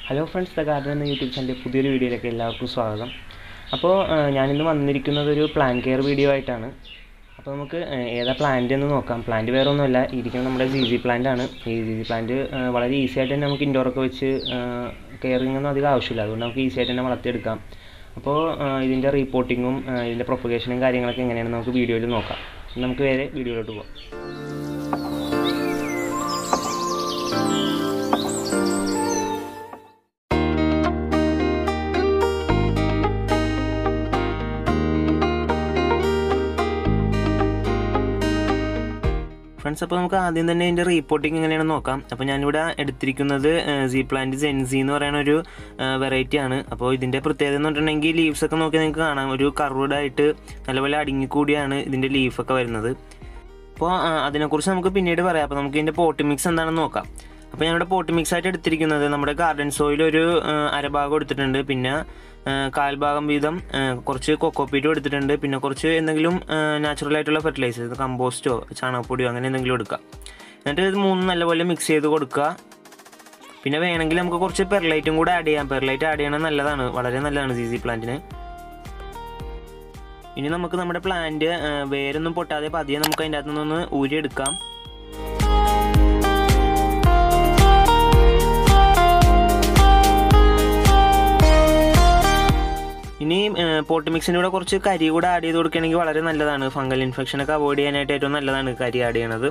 hello friends the garden എന്ന YouTube ചാനലിലെ പുതിയൊരു വീഡിയോയിലേക്ക് എല്ലാവർക്കും സ്വാഗതം അപ്പോൾ ഞാനിന്ന് വന്നിരിക്കുന്നത് ഒരു പ്ലാൻ കെയർ വീഡിയോ ആയിട്ടാണ് അപ്പോൾ നമുക്ക് ഏഹ്, ഏതാ പ്ലാന്റ് എന്ന് നോക്കാം പ്ലാന്റ് വേറെ ഒന്നുമല്ല ഇരിക്കുന്നത് നമ്മുടെ ജി ജി പ്ലാന്റ് ആണ് ഈ ജി ജി പ്ലാന്റ് വളരെ ഈസി ആയിട്ട് തന്നെ നമുക്ക് ഇൻഡോറൊക്കെ വെച്ച് കെയറിംഗ് ഒന്നും അധികം ആവശ്യമില്ല അതുകൊണ്ട് നമുക്ക് ഈസി ആയിട്ട് തന്നെ വളർത്തിയെടുക്കാം അപ്പോൾ ഇതിൻ്റെ റീപ്പോർട്ടിങ്ങും ഇതിൻ്റെ പ്രൊപ്പഗേഷനും കാര്യങ്ങളൊക്കെ എങ്ങനെയാണെന്ന് നമുക്ക് വീഡിയോയിൽ നോക്കാം നമുക്ക് വേറെ വീഡിയോയിലോട്ട് പോകാം ഫ്രണ്ട്സ് അപ്പോൾ നമുക്ക് ആദ്യം തന്നെ ഇതിൻ്റെ റീപ്പോർട്ടിങ് എങ്ങനെയാണെന്ന് നോക്കാം അപ്പോൾ ഞാനിവിടെ എടുത്തിരിക്കുന്നത് സീ പ്ലാന്റ് ജെൻസി എന്ന് പറയുന്ന ഒരു വെറൈറ്റി ആണ് അപ്പോൾ ഇതിൻ്റെ പ്രത്യേകത എന്ന് പറഞ്ഞിട്ടുണ്ടെങ്കിൽ ലീവ്സ് ഒക്കെ നോക്കി നിങ്ങൾക്ക് കാണാം ഒരു കർവ്ഡ് ആയിട്ട് നല്ലപോലെ അടുങ്ങിക്കൂടിയാണ് ഇതിൻ്റെ ലീഫൊക്കെ വരുന്നത് അപ്പോൾ ആ, അതിനെക്കുറിച്ച് നമുക്ക് പിന്നീട് പറയാം അപ്പോൾ നമുക്ക് ഇതിൻ്റെ പോട്ട് മിക്സ് എന്താണെന്ന് നോക്കാം അപ്പോൾ ഞാനിവിടെ പോട്ട് മിക്സ് ആയിട്ട് എടുത്തിരിക്കുന്നത് നമ്മുടെ ഗാർഡൻ സോയിൽ ഒരു ആ, അരഭാഗം എടുത്തിട്ടുണ്ട് പിന്നെ ആ, കാൽഭാഗം വീതം ആ, കുറച്ച് കൊക്കോപ്പീറ്റും എടുത്തിട്ടുണ്ട് പിന്നെ കുറച്ച് എന്തെങ്കിലും നാച്ചുറൽ ആയിട്ടുള്ള ഫെർട്ടിലൈസേഴ്സ് കമ്പോസ്റ്റോ ചാണകപ്പൊടിയോ അങ്ങനെ എന്തെങ്കിലും എടുക്കുക എന്നിട്ട് ഇത് മൂന്നും നല്ലപോലെ മിക്സ് ചെയ്ത് കൊടുക്കുക പിന്നെ വേണമെങ്കിൽ നമുക്ക് കുറച്ച് പെർലൈറ്റും കൂടെ ആഡ് ചെയ്യാം പെർലൈറ്റ് ആഡ് ചെയ്യണത് നല്ലതാണ് വളരെ നല്ലതാണ് സി സി പ്ലാന്റിന് ഇനി നമുക്ക് നമ്മുടെ പ്ലാന്റ് വേരൊന്നും പൊട്ടാതെ പതിയെ നമുക്ക് അതിൻ്റെ അകത്തു നിന്നൊന്ന് ഊരിയെടുക്കാം ഇനി പോട്ട് മിക്സിൻ്റെ കൂടെ കുറച്ച് കരി കൂടെ ആഡ് ചെയ്ത് കൊടുക്കുകയാണെങ്കിൽ വളരെ നല്ലതാണ് ഫംഗൽ ഇൻഫെക്ഷൻ ഒക്കെ അവോയ്ഡ് ചെയ്യാനായിട്ട് ഏറ്റവും നല്ലതാണ് കരി ആഡ് ചെയ്യണത്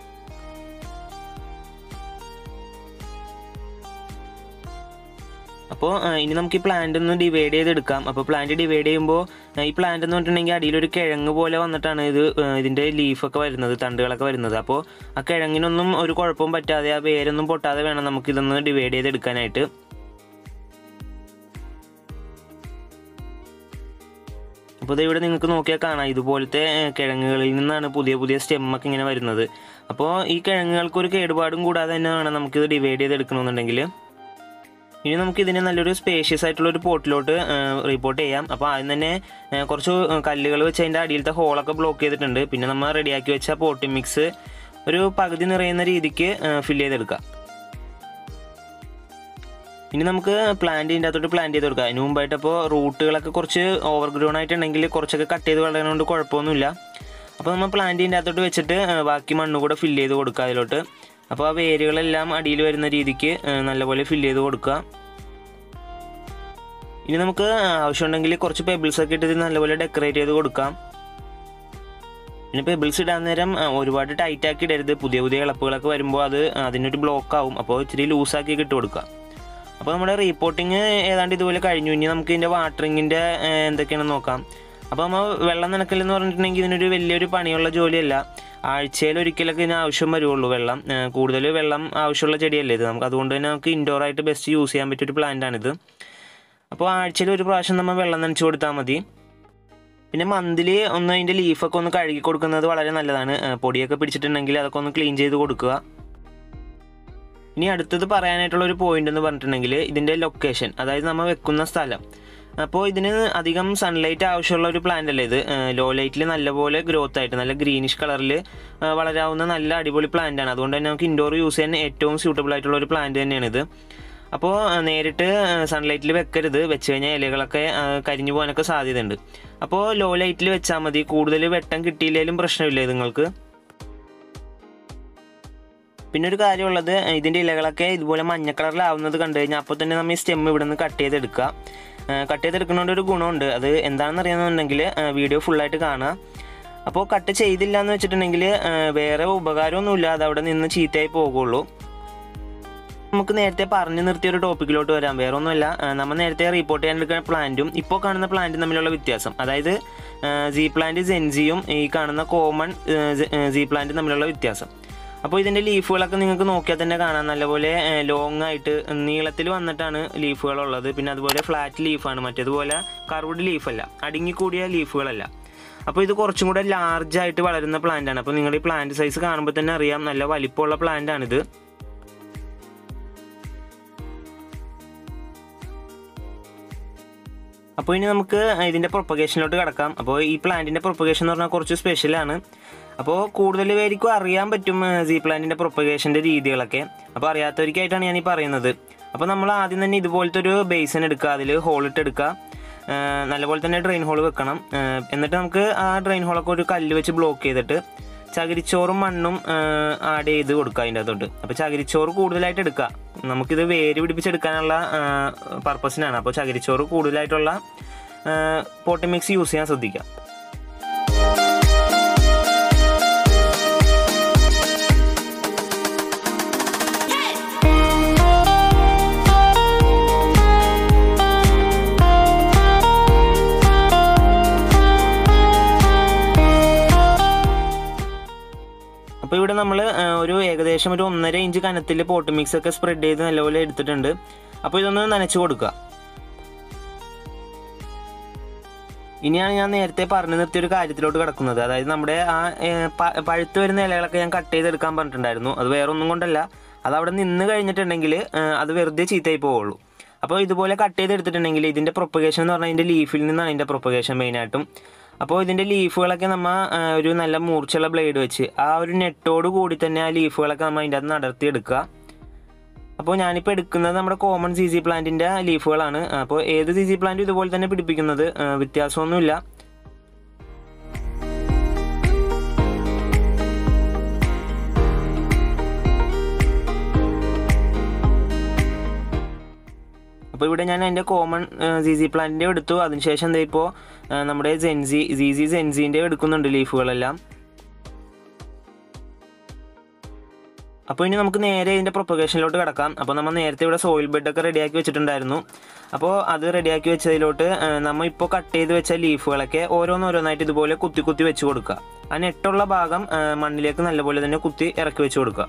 അപ്പോൾ ഇനി നമുക്ക് ഈ പ്ലാന്റ് ഒന്ന് ഡിവൈഡ് ചെയ്തെടുക്കാം അപ്പോൾ പ്ലാന്റ് ഡിവൈഡ് ചെയ്യുമ്പോൾ ഈ പ്ലാന്റ് എന്ന് പറഞ്ഞിട്ടുണ്ടെങ്കിൽ അടിയിലൊരു കിഴങ്ങ് പോലെ വന്നിട്ടാണ് ഇത് ആ, ഇതിൻ്റെ ലീഫൊക്കെ വരുന്നത് തണ്ടുകളൊക്കെ വരുന്നത് അപ്പോൾ ആ കിഴങ്ങിനൊന്നും ഒരു കുഴപ്പവും പറ്റാതെ ആ വേരൊന്നും പൊട്ടാതെ വേണം നമുക്ക് ഇതൊന്ന് ഡിവൈഡ് ചെയ്തെടുക്കാനായിട്ട് അപ്പോൾ ഇത് ഇവിടെ നിങ്ങൾക്ക് നോക്കിയാൽ കാണാം ഇതുപോലത്തെ ഏഹ്, കിഴങ്ങുകളിൽ നിന്നാണ് പുതിയ പുതിയ സ്റ്റെമ്മൊക്കെ ഇങ്ങനെ വരുന്നത് അപ്പോൾ ഈ കിഴങ്ങുകൾക്ക് ഒരു കേടുപാടും കൂടാതെ തന്നെ വേണം നമുക്കിത് ഡിവൈഡ് ചെയ്തെടുക്കണമെന്നുണ്ടെങ്കിൽ ഇനി നമുക്ക് ഇതിനെ നല്ലൊരു സ്പേഷ്യസ് ആയിട്ടുള്ള ഒരു പോട്ടിലോട്ട് റിപ്പോർട്ട് ചെയ്യാം അപ്പോൾ ആദ്യം തന്നെ ഏഹ്, കുറച്ച് കല്ലുകൾ വെച്ച് അതിൻ്റെ അടിയിലത്തെ ഹോളൊക്കെ ബ്ലോക്ക് ചെയ്തിട്ടുണ്ട് പിന്നെ നമ്മൾ റെഡിയാക്കി വെച്ച പോട്ടി മിക്സ് ഒരു പകുതി നിറയുന്ന രീതിക്ക് ഫില്ല് ചെയ്തെടുക്കാം ഇനി നമുക്ക് പ്ലാന്റ് ഇതിൻ്റെ അകത്തോട്ട് പ്ലാന്റ് ചെയ്ത് കൊടുക്കാം അതിന് മുമ്പായിട്ട് അപ്പോൾ റൂട്ടുകളൊക്കെ കുറച്ച് ഓവർഗ്രോൺ ആയിട്ടുണ്ടെങ്കിൽ കുറച്ചൊക്കെ കട്ട് ചെയ്ത് കളയുന്നതുകൊണ്ട് കുഴപ്പമൊന്നുമില്ല അപ്പോൾ നമ്മൾ പ്ലാന്റ് ഇതിൻ്റെ അകത്തോട്ട് വെച്ചിട്ട് ആ, ബാക്കി മണ്ണ് കൂടെ ഫില്ല് ചെയ്ത് കൊടുക്കുക അതിലോട്ട് അപ്പോൾ ആ വേരുകളെല്ലാം അടിയിൽ വരുന്ന രീതിക്ക് ആ, നല്ലപോലെ ഫില്ല് ചെയ്ത് കൊടുക്കുക ഇനി നമുക്ക് ആവശ്യമുണ്ടെങ്കിൽ കുറച്ച് പെബിൾസ് ഒക്കെ ഇട്ട് ഇത് നല്ലപോലെ ഡെക്കറേറ്റ് ചെയ്ത് കൊടുക്കാം പിന്നെ പെബിൾസ് ഇടാൻ നേരം ആ, ഒരുപാട് ടൈറ്റ് ആക്കി ഇടരുത് പുതിയ പുതിയ ഇളപ്പുകളൊക്കെ വരുമ്പോൾ അത് അതിനൊരു ബ്ലോക്ക് ആവും അപ്പോൾ ഇച്ചിരി ലൂസാക്കി ഇട്ട് കൊടുക്കുക അപ്പോൾ നമ്മുടെ റീപ്പോർട്ടിങ് ഏതാണ്ട് ഇതുപോലെ കഴിഞ്ഞു ഇനി നമുക്ക് ഇതിൻ്റെ വാട്ടറിങ്ങിൻ്റെ എന്തൊക്കെയാണെന്ന് നോക്കാം അപ്പോൾ നമ്മൾ വെള്ളം നനക്കലെന്ന് പറഞ്ഞിട്ടുണ്ടെങ്കിൽ ഇതിനൊരു വലിയൊരു പണിയുള്ള ജോലിയല്ല ആഴ്ചയിൽ ഒരിക്കലൊക്കെ ഇതിന് ആവശ്യം വരുള്ളൂ വെള്ളം കൂടുതൽ വെള്ളം ആവശ്യമുള്ള ചെടിയല്ലേ ഇത് നമുക്ക് അതുകൊണ്ട് തന്നെ നമുക്ക് ഇൻഡോർ ആയിട്ട് ബെസ്റ്റ് യൂസ് ചെയ്യാൻ പറ്റിയൊരു പ്ലാന്റാണിത് അപ്പോൾ ആഴ്ചയിൽ ഒരു പ്രാവശ്യം നമ്മൾ വെള്ളം നനച്ച് കൊടുത്താൽ മതി പിന്നെ മന്ത്ലി ഒന്ന് അതിൻ്റെ ലീഫൊക്കെ ഒന്ന് കഴുകി കൊടുക്കുന്നത് വളരെ നല്ലതാണ് ആ, പൊടിയൊക്കെ പിടിച്ചിട്ടുണ്ടെങ്കിൽ അതൊക്കെ ഒന്ന് ക്ലീൻ ചെയ്ത് കൊടുക്കുക ഇനി അടുത്തത് പറയാനായിട്ടുള്ള ഒരു പോയിന്റ് എന്ന് പറഞ്ഞിട്ടുണ്ടെങ്കിൽ ഇതിൻ്റെ ലൊക്കേഷൻ അതായത് നമ്മൾ വെക്കുന്ന സ്ഥലം അപ്പോൾ ഇതിന് അധികം സൺലൈറ്റ് ആവശ്യമുള്ള ഒരു പ്ലാന്റ് അല്ലേ ഇത് ലോ ലൈറ്റിൽ നല്ലപോലെ ഗ്രോത്ത് ആയിട്ട് നല്ല ഗ്രീനിഷ് കളറിൽ വളരാവുന്ന നല്ല അടിപൊളി പ്ലാന്റ് ആണ് അതുകൊണ്ട് തന്നെ നമുക്ക് ഇൻഡോർ യൂസ് ചെയ്യാൻ ഏറ്റവും സ്യൂട്ടബിൾ ആയിട്ടുള്ള ഒരു പ്ലാന്റ് തന്നെയാണിത് അപ്പോൾ നേരിട്ട് സൺലൈറ്റിൽ വെക്കരുത് വെച്ച് കഴിഞ്ഞാൽ ഇലകളൊക്കെ ആ, കരിഞ്ഞു പോകാനൊക്കെ സാധ്യതയുണ്ട് അപ്പോൾ ലോ ലൈറ്റിൽ വെച്ചാൽ മതി കൂടുതൽ വെട്ടം കിട്ടിയില്ലെങ്കിലും പ്രശ്നമില്ല ഇത് നിങ്ങൾക്ക് പിന്നെ ഒരു കാര്യമുള്ളത് ഇതിൻ്റെ ഇലകളൊക്കെ ഇതുപോലെ മഞ്ഞ കളറിലാവുന്നത് കണ്ടു കഴിഞ്ഞാൽ അപ്പോൾ തന്നെ നമ്മൾ ഈ സ്റ്റെം ഇവിടെ നിന്ന് കട്ട് ചെയ്തെടുക്കുക കട്ട് ചെയ്തെടുക്കുന്നതുകൊണ്ട് ഒരു ഗുണമുണ്ട് അത് എന്താണെന്ന് അറിയാമെന്നുണ്ടെങ്കിൽ വീഡിയോ ഫുള്ളായിട്ട് കാണുക അപ്പോൾ കട്ട് ചെയ്തില്ല എന്ന് വെച്ചിട്ടുണ്ടെങ്കിൽ ആ, വേറെ ഉപകാരമൊന്നുമില്ല അത് അവിടെ നിന്ന് ചീത്തയായി പോകുള്ളൂ നമുക്ക് നേരത്തെ പറഞ്ഞു നിർത്തിയ ഒരു ടോപ്പിക്കിലോട്ട് വരാം വേറെ ഒന്നുമല്ല ആ, നമ്മൾ നേരത്തെ റിപ്പോർട്ട് ചെയ്യാൻ എടുക്കുന്ന പ്ലാന്റും ഇപ്പോൾ കാണുന്ന പ്ലാന്റും തമ്മിലുള്ള വ്യത്യാസം അതായത് സി പ്ലാന്റ് ജെൻസിയും ഈ കാണുന്ന കോമൺ സി പ്ലാന്റും തമ്മിലുള്ള വ്യത്യാസം അപ്പോൾ ഇതിൻ്റെ ലീഫുകളൊക്കെ നിങ്ങൾക്ക് നോക്കിയാൽ തന്നെ കാണാം നല്ലപോലെ ലോങ് ആയിട്ട് നീളത്തിൽ വന്നിട്ടാണ് ലീഫുകളുള്ളത് പിന്നെ അതുപോലെ ഫ്ലാറ്റ് ലീഫാണ് മറ്റേതുപോലെ കർവ്ഡ് ലീഫല്ല അടുങ്ങിക്കൂടിയ ലീഫുകളല്ല അപ്പോൾ ഇത് കുറച്ചും കൂടെ ലാർജ് ആയിട്ട് വളരുന്ന പ്ലാന്റ് ആണ് അപ്പോൾ നിങ്ങളുടെ ഈ പ്ലാന്റ് സൈസ് കാണുമ്പോൾ തന്നെ അറിയാം നല്ല വലിപ്പമുള്ള പ്ലാന്റ് ആണിത് അപ്പോൾ ഇനി നമുക്ക് ഇതിൻ്റെ പ്രൊപ്പഗേഷനിലോട്ട് കിടക്കാം അപ്പോൾ ഈ പ്ലാന്റിൻ്റെ പ്രൊപ്പഗേഷൻ എന്ന് പറഞ്ഞാൽ കുറച്ച് സ്പെഷ്യലാണ് അപ്പോൾ കൂടുതൽ പേർക്കും അറിയാൻ പറ്റും സീ പ്ലാന്റിൻ്റെ പ്രൊപ്പഗേഷൻ്റെ രീതികളൊക്കെ അപ്പോൾ അറിയാത്തവർക്കായിട്ടാണ് ഞാൻ ഈ പറയുന്നത് അപ്പോൾ നമ്മൾ ആദ്യം തന്നെ ഇതുപോലത്തെ ഒരു ബേസിൻ എടുക്കുക അതിൽ ഹോളിട്ട് എടുക്കുക ആ, നല്ലപോലെ തന്നെ ഡ്രെയിൻ ഹോൾ വെക്കണം ആ, എന്നിട്ട് നമുക്ക് ആ ഡ്രെയിൻ ഹോളൊക്കെ ഒരു കല്ല് വെച്ച് ബ്ലോക്ക് ചെയ്തിട്ട് ചകിരിച്ചോറും മണ്ണും ആഡ് ചെയ്ത് കൊടുക്കുക അതിൻ്റെ അകത്തോട്ട് അപ്പോൾ ചകിരിച്ചോറ് കൂടുതലായിട്ട് എടുക്കുക നമുക്കിത് വേര് പിടിപ്പിച്ചെടുക്കാനുള്ള പർപ്പസിനാണ് അപ്പോൾ ചകിരിച്ചോറ് കൂടുതലായിട്ടുള്ള പോട്ടി മിക്സ് യൂസ് ചെയ്യാൻ ശ്രദ്ധിക്കുക അപ്പോൾ ഇവിടെ നമ്മൾ ഒരു ഏകദേശം ഒരു ഒന്നര ഇഞ്ച് കനത്തിൽ പോട്ട് മിക്സ് ഒക്കെ സ്പ്രെഡ് ചെയ്ത് നല്ലപോലെ എടുത്തിട്ടുണ്ട് അപ്പോൾ ഇതൊന്ന് നനച്ച് കൊടുക്കുക ഇനിയാണ് ഞാൻ നേരത്തെ പറഞ്ഞു നിർത്തിയ ഒരു കാര്യത്തിലോട്ട് കിടക്കുന്നത് അതായത് നമ്മുടെ ആ ഏ, പ- പഴുത്ത് വരുന്ന ഇലകളൊക്കെ ഞാൻ കട്ട് ചെയ്തെടുക്കാൻ പറഞ്ഞിട്ടുണ്ടായിരുന്നു അത് വേറെ ഒന്നും കൊണ്ടല്ല അത് അവിടെ നിന്ന് കഴിഞ്ഞിട്ടുണ്ടെങ്കിൽ ഏ, അത് വെറുതെ ചീത്തയായി പോവുള്ളൂ അപ്പോൾ ഇതുപോലെ കട്ട് ചെയ്തെടുത്തിട്ടുണ്ടെങ്കിൽ ഇതിൻ്റെ പ്രൊപ്പഗേഷൻ എന്ന് പറഞ്ഞാൽ ഇതിൻ്റെ ലീഫിൽ നിന്നാണ് ഇതിൻ്റെ പ്രൊപ്പഗേഷൻ മെയിനായിട്ടും അപ്പോൾ ഇതിൻ്റെ ലീഫുകളൊക്കെ നമ്മൾ ഒരു നല്ല മൂർച്ചയുള്ള ബ്ലേഡ് വെച്ച് ആ ഒരു നെറ്റോട് കൂടി തന്നെ ആ ലീഫുകളൊക്കെ നമ്മൾ അതിൻ്റെ അകത്ത് നടത്തി എടുക്കുക അപ്പോൾ ഞാനിപ്പോൾ എടുക്കുന്നത് നമ്മുടെ കോമൺ സി സി പ്ലാന്റിൻ്റെ ലീഫുകളാണ് അപ്പോൾ ഏത് സി സി പ്ലാന്റും ഇതുപോലെ തന്നെ പിടിപ്പിക്കുന്നത് ആ, വ്യത്യാസമൊന്നുമില്ല അപ്പോൾ ഇവിടെ ഞാൻ അതിൻ്റെ കോമൺ സി സി പ്ലാന്റിൻ്റെ എടുത്തു അതിനുശേഷം എന്താ ഇപ്പോൾ നമ്മുടെ സെൻസി സി സി സെൻസിൻ്റെ എടുക്കുന്നുണ്ട് ലീഫുകളെല്ലാം അപ്പോൾ ഇനി നമുക്ക് നേരെ ഇതിൻ്റെ പ്രൊപ്പഗേഷനിലോട്ട് കിടക്കാം അപ്പോൾ നമ്മൾ നേരത്തെ ഇവിടെ സോയിൽ ബെഡൊക്കെ റെഡിയാക്കി വെച്ചിട്ടുണ്ടായിരുന്നു അപ്പോൾ അത് റെഡിയാക്കി വെച്ചതിലോട്ട് ആ, നമ്മൾ ഇപ്പോൾ കട്ട് ചെയ്ത് വെച്ച ലീഫുകളൊക്കെ ഓരോന്നോരോന്നായിട്ട് ഇതുപോലെ കുത്തി കുത്തി വെച്ച് കൊടുക്കുക ആ നെട്ടുള്ള ഭാഗം ആ, മണ്ണിലേക്ക് നല്ലപോലെ തന്നെ കുത്തി ഇറക്കി വെച്ച് കൊടുക്കുക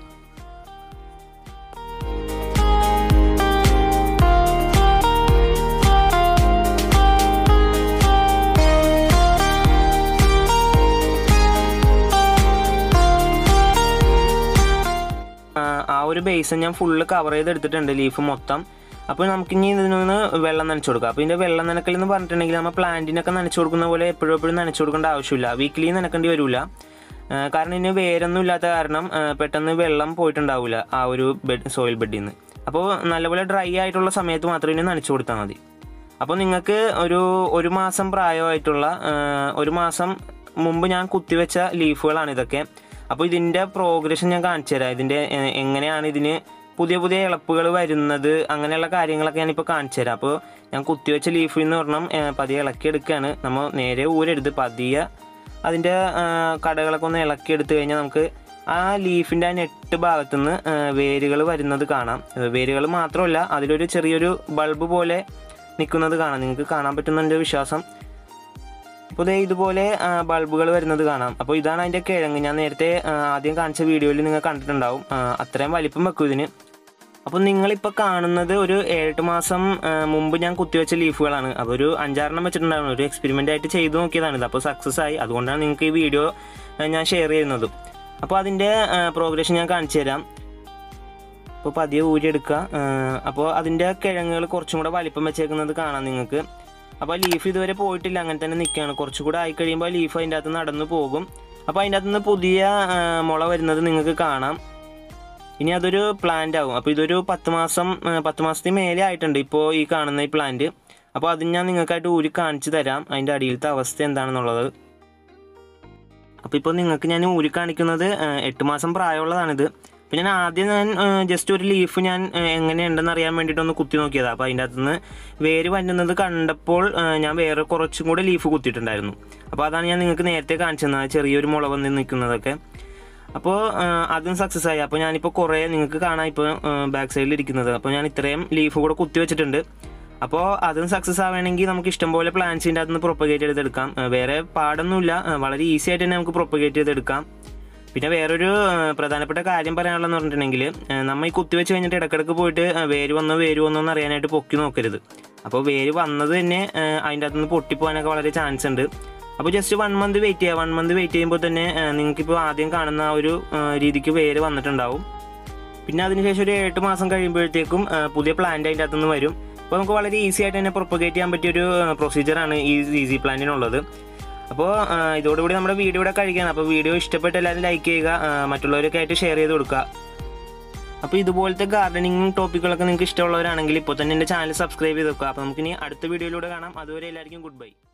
ആ, ആ ഒരു ബേസ് ഞാൻ ഫുള്ള് കവർ ചെയ്തെടുത്തിട്ടുണ്ട് ലീഫ് മൊത്തം അപ്പോൾ നമുക്കിനി ഇതിനൊന്ന് വെള്ളം നനച്ചു കൊടുക്കാം അപ്പോൾ ഇതിൻ്റെ വെള്ളം നനക്കൽ എന്ന് പറഞ്ഞിട്ടുണ്ടെങ്കിൽ നമ്മൾ പ്ലാന്റിനൊക്കെ നനച്ചു കൊടുക്കുന്ന പോലെ എപ്പോഴും എപ്പോഴും നനച്ചു കൊടുക്കേണ്ട ആവശ്യമില്ല വീക്ക്ലി നനക്കേണ്ടി വരില്ല കാരണം ഇതിന് വേരൊന്നും ഇല്ലാത്ത കാരണം ആ, പെട്ടെന്ന് വെള്ളം പോയിട്ടുണ്ടാവില്ല ആ ഒരു ബെഡ് സോയിൽ ബെഡിൽ നിന്ന് അപ്പോൾ നല്ലപോലെ ഡ്രൈ ആയിട്ടുള്ള സമയത്ത് മാത്രം ഇതിനെ നനച്ചു കൊടുത്താൽ മതി അപ്പോൾ നിങ്ങൾക്ക് ഒരു ഒരു മാസം പ്രായമായിട്ടുള്ള ആ, ഒരു മാസം മുമ്പ് ഞാൻ കുത്തിവെച്ച ലീഫുകളാണ് ഇതൊക്കെ അപ്പോൾ ഇതിൻ്റെ പ്രോഗ്രഷൻ ഞാൻ കാണിച്ചു തരാം ഇതിൻ്റെ എ- എങ്ങനെയാണ് ഇതിന് പുതിയ പുതിയ ഇളപ്പുകൾ വരുന്നത് അങ്ങനെയുള്ള കാര്യങ്ങളൊക്കെ ഞാനിപ്പോൾ കാണിച്ചു തരാം അപ്പോൾ ഞാൻ കുത്തിവെച്ച ലീഫിൽ നിന്ന് പറഞ്ഞാൽ പതിയെ ഇളക്കിയെടുക്കുകയാണ് നമ്മൾ നേരെ ഊരെടുത്ത് പതിയെ അതിൻ്റെ ആ, കടകളൊക്കെ ഒന്ന് ഇളക്കിയെടുത്ത് കഴിഞ്ഞാൽ നമുക്ക് ആ ലീഫിൻ്റെ ആ നെട്ട് ഭാഗത്തുനിന്ന് വേരുകൾ വരുന്നത് കാണാം വേരുകൾ മാത്രമല്ല അതിലൊരു ചെറിയൊരു ബൾബ് പോലെ നിൽക്കുന്നത് കാണാം നിങ്ങൾക്ക് കാണാൻ പറ്റുന്നുണ്ട് വിശ്വാസം അപ്പോൾ ദേ ഇതുപോലെ ബൾബുകൾ വരുന്നത് കാണാം അപ്പോൾ ഇതാണ് അതിൻ്റെ കിഴങ്ങ് ഞാൻ നേരത്തെ ആ, ആദ്യം കാണിച്ച വീഡിയോയിൽ നിങ്ങൾ കണ്ടിട്ടുണ്ടാവും ആ, അത്രയും വലിപ്പം വെക്കും ഇതിന് അപ്പോൾ നിങ്ങളിപ്പോൾ കാണുന്നത് ഒരു ഏഴെട്ട് മാസം ആ, മുമ്പ് ഞാൻ കുത്തിവെച്ച ലീഫുകളാണ് അപ്പോൾ ഒരു അഞ്ചാറെണ്ണം വെച്ചിട്ടുണ്ടായിരുന്നു ഒരു എക്സ്പെരിമെൻ്റ് ആയിട്ട് ചെയ്തു നോക്കിയതാണിത് അപ്പോൾ സക്സസ് ആയി അതുകൊണ്ടാണ് നിങ്ങൾക്ക് ഈ വീഡിയോ ആ, ഞാൻ ഷെയർ ചെയ്യുന്നതും അപ്പോൾ അതിൻ്റെ പ്രോഗ്രഷൻ ഞാൻ കാണിച്ചു തരാം അപ്പോൾ പതിയെ ഊരിയെടുക്കുക അപ്പോൾ അതിൻ്റെ കിഴങ്ങുകൾ കുറച്ചും കൂടെ വലിപ്പം വെച്ചേക്കുന്നത് കാണാം നിങ്ങൾക്ക് അപ്പോൾ ലീഫ് ഇതുവരെ പോയിട്ടില്ല അങ്ങനെ തന്നെ നിൽക്കുകയാണ് കുറച്ചും കൂടെ ആയി കഴിയുമ്പോൾ ലീഫ് അതിൻ്റെ അകത്ത് നടന്നു പോകും അപ്പോൾ അതിൻ്റെ അകത്ത് നിന്ന് പുതിയ ആ, മുള വരുന്നത് നിങ്ങൾക്ക് കാണാം ഇനി അതൊരു പ്ലാന്റ് ആവും അപ്പോൾ ഇതൊരു പത്ത് മാസം ആ, പത്ത് മാസത്തിന് മേലെ ആയിട്ടുണ്ട് ഇപ്പോൾ ഈ കാണുന്ന ഈ പ്ലാന്റ് അപ്പോൾ അത് ഞാൻ നിങ്ങൾക്കായിട്ട് ഊരി കാണിച്ചു തരാം അതിൻ്റെ അടിയിലത്തെ അവസ്ഥ എന്താണെന്നുള്ളത് അപ്പോൾ ഇപ്പോൾ നിങ്ങൾക്ക് ഞാൻ ഊരി കാണിക്കുന്നത് ആ, എട്ട് മാസം പ്രായമുള്ളതാണിത് അപ്പോൾ ഞാൻ ആദ്യം ഞാൻ ജസ്റ്റ് ഒരു ലീഫ് ഞാൻ ആ, എങ്ങനെയുണ്ടെന്ന് അറിയാൻ വേണ്ടിയിട്ട് ഒന്ന് കുത്തി നോക്കിയതാണ് അപ്പോൾ അതിൻ്റെ അകത്തുനിന്ന് വേര് വരുന്നത് കണ്ടപ്പോൾ ആ, ഞാൻ വേറെ കുറച്ചും കൂടെ ലീഫ് കുത്തിയിട്ടുണ്ടായിരുന്നു അപ്പോൾ അതാണ് ഞാൻ നിങ്ങൾക്ക് നേരത്തെ കാണിച്ചു തന്നത് ചെറിയൊരു മുള വന്ന് നിൽക്കുന്നതൊക്കെ അപ്പോൾ ആ, അതും സക്സസ് ആയി അപ്പോൾ ഞാനിപ്പോൾ കുറേ നിങ്ങൾക്ക് കാണാം ഇപ്പോൾ ബാക്ക് സൈഡിൽ ഇരിക്കുന്നത് അപ്പോൾ ഞാൻ ഇത്രയും ലീഫ് കൂടെ കുത്തി വെച്ചിട്ടുണ്ട് അപ്പോൾ അതും സക്സസ് ആവണമെങ്കിൽ നമുക്ക് ഇഷ്ടംപോലെ പ്ലാന്റ്സിൻ്റെ അകത്ത് നിന്ന് പ്രൊപ്പഗേറ്റ് ചെയ്തെടുക്കാം ആ, വേറെ പാടൊന്നുമില്ല ആ, വളരെ ഈസി ആയിട്ട് തന്നെ നമുക്ക് പ്രൊപ്പഗേറ്റ് ചെയ്തെടുക്കാം പിന്നെ വേറൊരു ആ, പ്രധാനപ്പെട്ട കാര്യം പറയാനുള്ളതെന്ന് പറഞ്ഞിട്ടുണ്ടെങ്കിൽ ആ, നമ്മൾ ഈ കുത്തിവെച്ച് കഴിഞ്ഞിട്ട് ഇടക്കിടക്ക് പോയിട്ട് ആ, വേര് വന്നോ വേര് വന്നോ എന്ന് അറിയാനായിട്ട് പൊക്കി നോക്കരുത് അപ്പോൾ വേര് വന്നത് തന്നെ ആ, അതിൻ്റെ അകത്ത് നിന്ന് പൊട്ടിപ്പോകാനൊക്കെ വളരെ ചാൻസ് ഉണ്ട് അപ്പോൾ ജസ്റ്റ് വൺ മന്ത് വെയിറ്റ് ചെയ്യുക വൺ മന്ത് വെയിറ്റ് ചെയ്യുമ്പോൾ തന്നെ ആ, നിങ്ങൾക്കിപ്പോൾ ആദ്യം കാണുന്ന ആ ഒരു ആ, രീതിക്ക് വേര് വന്നിട്ടുണ്ടാവും പിന്നെ അതിനുശേഷം ഒരു എട്ട് മാസം കഴിയുമ്പോഴത്തേക്കും ആ, പുതിയ പ്ലാന്റ് അതിൻ്റെ അകത്തുനിന്ന് വരും അപ്പോൾ നമുക്ക് വളരെ ഈസി ആയിട്ട് തന്നെ പ്രൊപ്പഗേറ്റ് ചെയ്യാൻ പറ്റിയൊരു പ്രൊസീജിയറാണ് ഈ ഈസി പ്ലാന്റിനുള്ളത് അപ്പോൾ ആ, ഇതോടുകൂടി നമ്മുടെ വീഡിയോ ഇവിടെ കഴിക്കുകയാണ് അപ്പോൾ വീഡിയോ ഇഷ്ടപ്പെട്ട എല്ലാവരും ലൈക്ക് ചെയ്യുക ആ, മറ്റുള്ളവരൊക്കെ ആയിട്ട് ഷെയർ ചെയ്ത് കൊടുക്കുക അപ്പോൾ ഇതുപോലത്തെ ഗാർഡനിങ് ടോപ്പിക്കുകളൊക്കെ നിങ്ങൾക്ക് ഇഷ്ടമുള്ളവരാണെങ്കിൽ ഇപ്പോൾ തന്നെ എൻ്റെ ചാനൽ സബ്സ്ക്രൈബ് ചെയ്ത് വെക്കുക അപ്പോൾ നമുക്കിനി അടുത്ത വീഡിയോയിലൂടെ കാണാം അതുവരെ എല്ലാവർക്കും ഗുഡ് ബൈ